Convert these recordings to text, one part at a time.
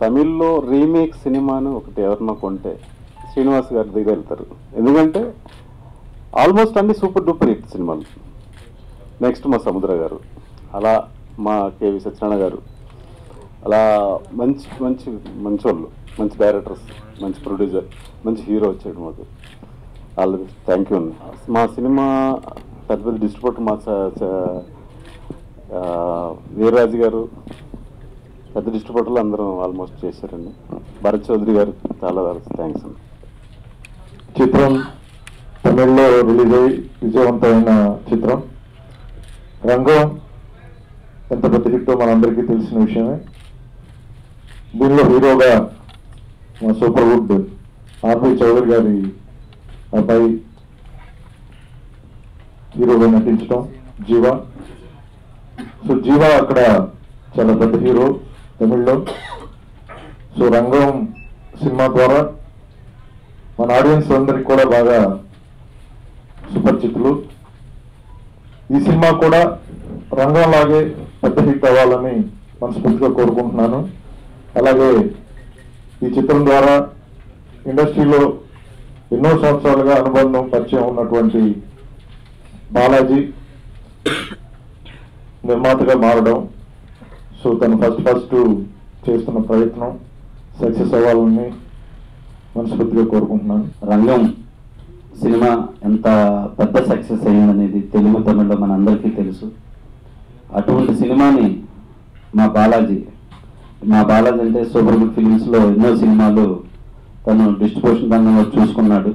తమిళ్లో రీమేక్ సినిమాను ఒకటి ఎవరినో కొంటే శ్రీనివాస్ గారి దగ్గర వెళ్తారు ఎందుకంటే ఆల్మోస్ట్ అన్ని సూపర్ డూపర్ హిట్ సినిమాలు నెక్స్ట్ మా సముద్ర గారు అలా మా కేవి సత్యనారాయణ గారు అలా మంచి మంచి మంచి వాళ్ళు మంచి డైరెక్టర్స్ మంచి ప్రొడ్యూసర్ మంచి హీరో వచ్చాడు మాకు ఆల్ థ్యాంక్ యూ అండి మా సినిమా పెద్ద పెద్ద డిస్ట్రిబ్యూటర్ మా స- స- ఆ, వీర్రాజు గారు పెద్ద డిస్ట్రిబ్యూటర్లు అందరం ఆల్మోస్ట్ చేశారండి భరత్ చౌదరి గారు చాలా థ్యాంక్స్ అండి చిత్రం తమిళ్లో రిలీజ్ అయ్యి విజయవంతమైన చిత్రం రంగం ఎంత పెద్ద హిట్టో మనందరికీ తెలిసిన విషయమే దీనిలో హీరోగా మా సూపర్ వుడ్ ఆర్పి చౌదరి గారి అబ్బాయి హీరోగా నటించడం జీవ సో జీవ అక్కడ చాలా పెద్ద హీరో తమిళ్లో సో రంగం సినిమా ద్వారా మన ఆడియన్స్ అందరికి కూడా బాగా సుపరిచితులు ఈ సినిమా కూడా రంగంలాగే పెద్ద హిట్ అవ్వాలని మనస్ఫూర్తిగా కోరుకుంటున్నాను అలాగే ఈ చిత్రం ద్వారా ఇండస్ట్రీలో ఎన్నో సంవత్సరాలుగా అనుబంధం పరిచయం ఉన్నటువంటి బాలాజీ నిర్మాతగా మారడం సో తను ఫస్ట్ ఫస్ట్ చేస్తున్న ప్రయత్నం సక్సెస్ అవ్వాలని మనస్ఫూర్తిగా కోరుకుంటున్నాను రంగం సినిమా ఎంత పెద్ద సక్సెస్ అయిందనేది తెలుగు తమిళలో మనందరికీ తెలుసు అటువంటి సినిమాని మా బాలాజీ మా బాలాజీ అంటే సూపర్ గుడ్ ఫిలిమ్స్లో ఎన్నో సినిమాలు తను డిస్ట్రిబ్యూషన్ రంగంలో చూసుకున్నాడు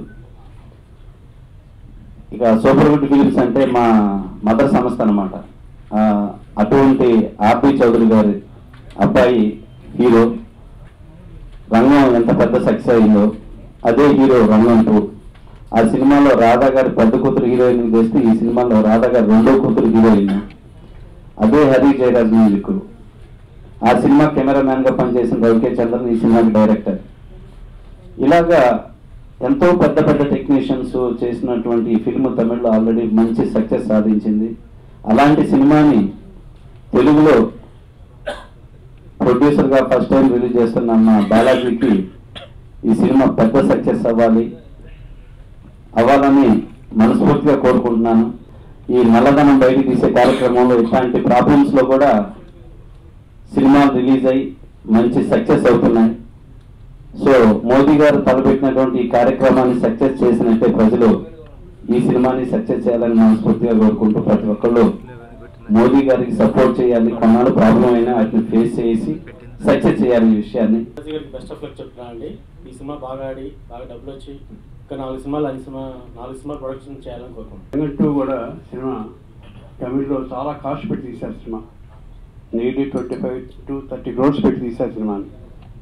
ఇక సూపర్ గుడ్ ఫిలిమ్స్ అంటే మా మదర్ సంస్థ అనమాట అటువంటి ఆర్పి చౌదరి గారి అబ్బాయి హీరో రంగం ఎంత పెద్ద సక్సెస్ అయిందో అదే హీరో రంగం టూ ఆ సినిమాలో రాధా గారి పెద్ద కూతురు హీరోయిన్ చేస్తే ఈ సినిమాలో రాధా గారి రెండో కూతురు హీరోయిన్ అదే హరి జయరాజ్ మ్యూజిక్ ఆ సినిమా కెమెరామ్యాన్ గా పనిచేసిన రవికే చంద్రన్ ఈ సినిమాకి డైరెక్టర్ ఇలాగా ఎంతో పెద్ద పెద్ద టెక్నీషియన్స్ చేసినటువంటి ఈ ఫిల్మ్ తమిళ్లో ఆల్రెడీ మంచి సక్సెస్ సాధించింది అలాంటి సినిమాని తెలుగులో ప్రొడ్యూసర్ గా ఫస్ట్ టైం రిలీజ్ చేస్తున్న మా బాలాజీకి ఈ సినిమా పెద్ద సక్సెస్ అవ్వాలి అవ్వాలని మనస్ఫూర్తిగా కోరుకుంటున్నాను ఈ నల్లధనం బయటికి తీసే కార్యక్రమంలో ఇట్లాంటి ప్రాబ్లమ్స్ లో కూడా సినిమాలు రిలీజ్ అయ్యి మంచి సక్సెస్ అవుతున్నాయి సో మోదీ గారు తలపెట్టినటువంటి ఈ కార్యక్రమాన్ని సక్సెస్ చేసినట్టే ప్రజలు ఈ సినిమాని సక్సెస్ చేయాలని మనస్ఫూర్తిగా కోరుకుంటూ ప్రతి ఒక్కళ్ళు మోదీ గారికి సపోర్ట్ చేయాలి కొన్నాళ్ళు ప్రాబ్లం అయినా వాటిని ఫేస్ చేసి సక్సెస్ చేయాలి ఈ విషయాన్ని రాజు గారికి బెస్ట్ ఆఫ్ లక్ చెప్తున్నాను అండి ఈ సినిమా బాగా ఆడి బాగా డబ్బులు వచ్చి ఇంకా నాలుగు సినిమాలు అన్ని సినిమా నాలుగు సినిమాలు ప్రొడక్షన్ చేయాలని కోరుకుంటున్నాను టూ కూడా సినిమా తమిళ్లో చాలా కాస్ట్ పెట్టి తీశారు సినిమా nearly twenty five to thirty crores పెట్టి తీశారు సినిమాని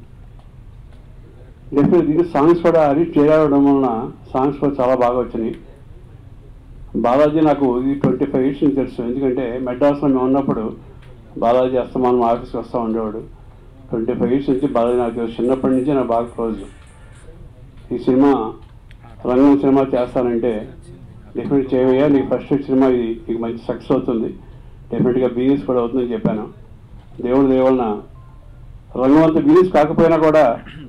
డెఫినెట్ ఇది సాంగ్స్ కూడా అది చేరవడం వలన సాంగ్స్ కూడా చాలా బాగా వచ్చినాయి బాలాజీ నాకు ఇది ట్వంటీ ఫైవ్ ఇయర్స్ నుంచి తెలుసు ఎందుకంటే మెడ్రాస్లో మేము ఉన్నప్పుడు బాలాజీ అస్తమానం ఆఫీస్కి వస్తూ ఉండేవాడు ట్వంటీ ఫైవ్ ఇయర్స్ నుంచి బాలాజీ నాకు తెలుసు. చిన్నప్పటి నుంచి నాకు బాగా క్లోజ్ ఈ సినిమా రంగం సినిమా చేస్తానంటే డెఫినెట్ చేయవయ్యా నీకు ఫస్ట్ సినిమా ఇది నీకు మంచి సక్సెస్ అవుతుంది డెఫినెట్గా బిజినెస్ కూడా అవుతుందని చెప్పాను దేవుడు దేవలన రంగం అంత బిజినెస్ కాకపోయినా కూడా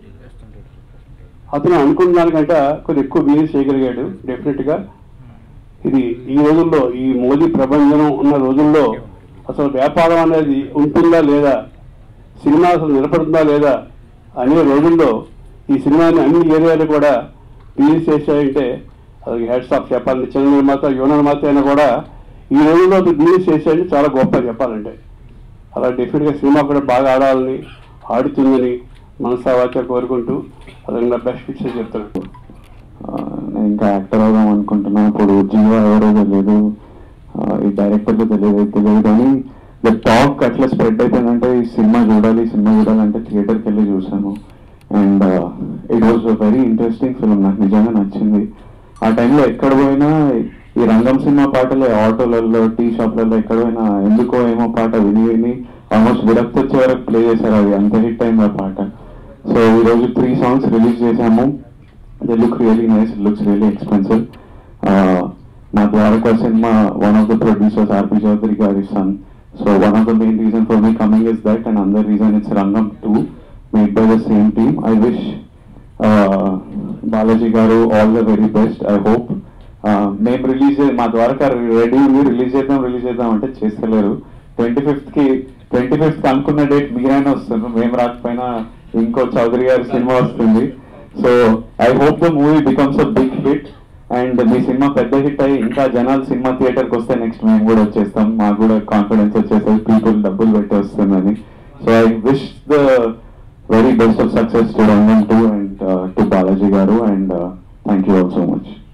అతను అనుకున్న దానికంటే కొద్ది ఎక్కువ బిజినెస్ చేయగలిగాడు డెఫినెట్గా ఇది ఈ రోజుల్లో ఈ మోదీ ప్రభంజనం ఉన్న రోజుల్లో అసలు వ్యాపారం అనేది ఉంటుందా లేదా సినిమా అసలు నిలబడుతుందా లేదా అనే రోజుల్లో ఈ సినిమాని అన్ని ఏరియాలు కూడా రిలీజ్ చేశాయంటే అది హెడ్స్ ఆఫ్ చెప్పాలంటే చిన్న నిర్మాత యువ నిర్మాత అయినా కూడా ఈ రోజుల్లో అది రిలీజ్ చేసేయండి చాలా గొప్ప చెప్పాలంటే అలా డెఫినెట్గా సినిమా కూడా బాగా ఆడాలని ఆడుతుందని మనసావాచ కోరుకుంటూ అదే నా బెస్ట్ పిక్చర్ చెప్తున్నాను ఆ, నేను ఇంకా యాక్టర్ అవుదాం అనుకుంటున్నాను ఇప్పుడు జీవో ఎవరో తెలియదు ఆ, ఈ డైరెక్టర్కి తెలియదు తెలియదు కానీ ద టాక్ అట్లా స్ప్రెడ్ అయిపోయిందంటే ఈ సినిమా చూడాలి ఈ సినిమా చూడాలంటే థియేటర్కి వెళ్ళి చూసాను and it was very interesting film నాకు నిజంగా నచ్చింది ఆ టైంలో ఎక్కడ పోయినా ఈ రంగం సినిమా పాటలు ఆటోలలో టీ షాప్లలో ఎక్కడ పోయినా ఎందుకో ఏమో పాట విని విని ఆల్మోస్ట్ విరక్తి వచ్చే వరకు ప్లే చేశారు అది అంత హిట్ అయింది ఆ పాట సో ఈ రోజు త్రీ సాంగ్స్ రిలీజ్ చేశాము they look really nice looks really expensive నా ద్వారకా సినిమా one of the producers RP Chowdary గారి son so one of the main reason for me coming is that and another reason it's Rangam two made by the same team. I wish uh, Balaji Garu all the very best. I hope. మేము release మా Dwaraka ready ఉంది release చేద్దాం release చేద్దాం అంటే చేస్తలేరు twenty ఫిఫ్త్కి twenty fifth అనుకున్న date మీరైనా వస్తున్నారు మేము రాకపోయినా ఇంకో చౌదరి గారి సినిమా వస్తుంది so I hope the movie becomes a big hit and మీ సినిమా పెద్ద హిట్ అయ్యి ఇంకా జనాలు సినిమా థియేటర్కి వస్తే నెక్స్ట్ మేము కూడా వచ్చేస్తాం మాకు కూడా కాన్ఫిడెన్స్ వచ్చేస్తుంది పీపుల్ డబ్బులు పెట్టి వస్తుందని so I wish the very best of success to Rangam two and to Balaji గారు and thank you all so much